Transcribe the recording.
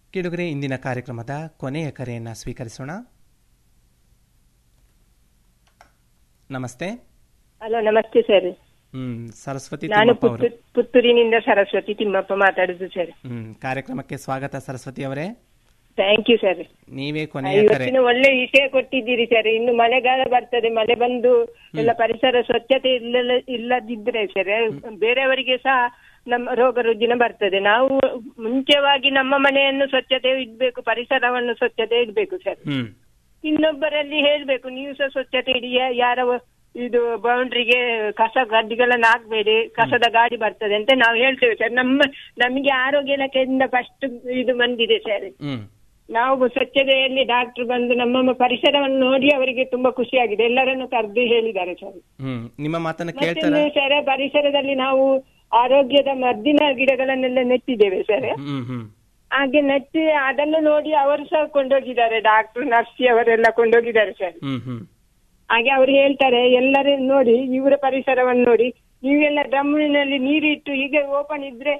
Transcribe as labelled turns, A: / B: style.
A: ಕೇಳುಗರೆ ಇಂದಿನ ಕಾರ್ಯಕ್ರಮದ ಕೊನೆಯ ಕರೆಯನ್ನು ಸ್ವೀಕರಿಸೋಣ ನಮಸ್ತೆ
B: ಹಲೋ ನಮಸ್ತೆ ಸರ್
A: ಹ್ಮ್ ಸರಸ್ವತಿ
B: ನಾನು
A: ತಿಮ್ಮಪ್ಪ ಅವರು
B: ಪುತ್ತು- ಪುತ್ತೂರಿನಿಂದ ಸರಸ್ವತಿ ತಿಮ್ಮಪ್ಪ ಮಾತಾಡುದು ಸರ್
A: ಹ್ಮ್ ಕಾರ್ಯಕ್ರಮಕ್ಕೆ ಸ್ವಾಗತ ಸರಸ್ವತಿ ಅವರೇ
B: ಥ್ಯಾಂಕ್ ಯು ಸರ್
A: ನೀವೇ ಕೊನೆಯ ಕರೆ
B: ಇವತ್ತಿನ ಒಳ್ಳೆ ವಿಷಯ ಕೊಟ್ಟಿದ್ದೀರಿ ಸರ್ ಇನ್ನು ಮಳೆಗಾಲ ಬರ್ತದೆ ಮಳೆ ಬಂದು ಎಲ್ಲ ಪರಿಸರ ಸ್ವಚ್ಛತೆ ಇಲ್ಲ ಇಲ್ಲದಿದ್ರೆ ಸರ್ ಬೇರೆಯವರಿಗೆ ಸಹ ನಮ್ಮ ರೋಗ ರುಜಿನ ಬರ್ತದೆ ನಾವು ಮುಂಚೆವಾಗಿ ನಮ್ಮ ಮನೆಯನ್ನು ಸ್ವಚ್ಛತೆ ಇಡ್ಬೇಕು ಪರಿಸರವನ್ನು ಸ್ವಚ್ಛತೆ ಇಡ್ಬೇಕು ಸರ್
A: ಹ್ಮ್
B: ಇನ್ನೊಬ್ಬರಲ್ಲಿ ಹೇಳ್ಬೇಕು ನೀವು ಸಹ ಸ್ವಚ್ಛತೆ ಇಡಿ ಯಾ- ಯಾರ ವ- ಇದು ಬೌಂಡ್ರಿಗೆ ಕಸ ಗಡ್ಡಿಗಳನ್ನ ಹಾಕ್ಬೇಡಿ ಕಸದ ಗಾಡಿ ಬರ್ತದೆ ಅಂತ ನಾವು ಹೇಳ್ತೇವೆ ಸರ್ ನಮ್ಮ ನಮಗೆ ಆರೋಗ್ಯ ಇಲಾಖೆಯಿಂದ ಫಸ್ಟ್ ಇದು ಬಂದಿದೆ ಸರ್
A: ಹ್ಮ್
B: ನಾವು ಸ್ವಚ್ಛತೆಯಲ್ಲಿ ಡಾಕ್ಟರ್ ಬಂದು ನಮ್ಮ ಪರಿಸರವನ್ನು ನೋಡಿ ಅವರಿಗೆ ತುಂಬಾ ಖುಷಿಯಾಗಿದೆ ಎಲ್ಲರನ್ನು ಕರೆದು ಹೇಳಿದ್ದಾರೆ ಸರ್
A: ಹ್ಮ್ ನಿಮ್ಮ ಮಾತನ್ನ ಕೇಳ್ತಾರ
B: ಮತ್ತೊಂದು ಸರ್ ಪರಿಸರದಲ್ಲಿ ನಾವು ಆರೋಗ್ಯದ ಮದ್ದಿನ ಗಿಡಗಳನ್ನೆಲ್ಲ ನೆಟ್ಟಿದ್ದೇವೆ ಸರ್
A: ಹ್ಮ್ ಹ್ಮ್
B: ಹಾಗೆ ನೆಟ್ಟಿ ಅದನ್ನು ನೋಡಿ ಅವರು ಸಹ ಕೊಂಡೋಗಿದ್ದಾರೆ ಡಾಕ್ಟರ್ ನರ್ಸಿ ಅವರೆಲ್ಲ ಕೊಂಡೋಗಿದ್ದಾರೆ ಸರ್
A: ಹ್ಮ್ ಹ್ಮ್
B: ಹಾಗೆ ಅವ್ರು ಹೇಳ್ತಾರೆ ಎಲ್ಲರೂ ನೋಡಿ ಇವರ ಪರಿಸರವನ್ನು ನೋಡಿ ನೀವೆಲ್ಲ ಡ್ರಮ್ಮಿನಲ್ಲಿ ನೀರಿಟ್ಟು ಹೀಗೆ ಓಪನ್ ಇದ್ರೆ